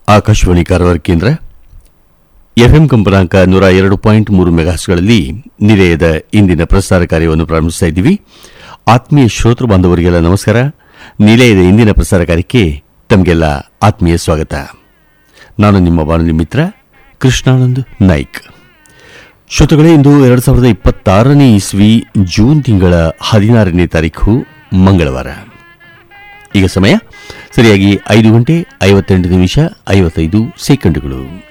ಆಕಾಶವಾಣಿ ಕಾರವಾರ ಕೇಂದ್ರ ಎಫ್ಎಂ ಕಂಪನಾಂಕ ನೂರ ಎರಡು ಪಾಯಿಂಟ್ ಮೂರು ಮೆಗಾಸ್ಗಳಲ್ಲಿ ನಿಲಯದ ಇಂದಿನ ಪ್ರಸಾರ ಕಾರ್ಯವನ್ನು ಪ್ರಾರಂಭಿಸ್ತಾ ಇದ್ದೀವಿ ಆತ್ಮೀಯ ಶ್ರೋತೃ ಬಾಂಧವರಿಗೆಲ್ಲ ನಮಸ್ಕಾರ ನಿಲಯದ ಇಂದಿನ ಪ್ರಸಾರ ಕಾರ್ಯಕ್ಕೆ ತಮಗೆಲ್ಲ ಆತ್ಮೀಯ ಸ್ವಾಗತ ನಾನು ನಿಮ್ಮ ಬಾನುಲಿ ಮಿತ್ರ ಕೃಷ್ಣಾನಂದ್ ನಾಯ್ಕ್ ಶ್ರೋತೃಗಳೇ ಇಂದು ಎರಡು ಸಾವಿರದ ಇಪ್ಪತ್ತಾರನೇ ಇಸ್ವಿ ಜೂನ್ ತಿಂಗಳ ಹದಿನಾರನೇ ತಾರೀಕು ಮಂಗಳವಾರ ಈಗ ಸಮಯ ಸರಿಯಾಗಿ ಐದು ಗಂಟೆ ಐವತ್ತೆಂಟು ನಿಮಿಷ ಐವತ್ತೈದು ಸೆಕೆಂಡುಗಳು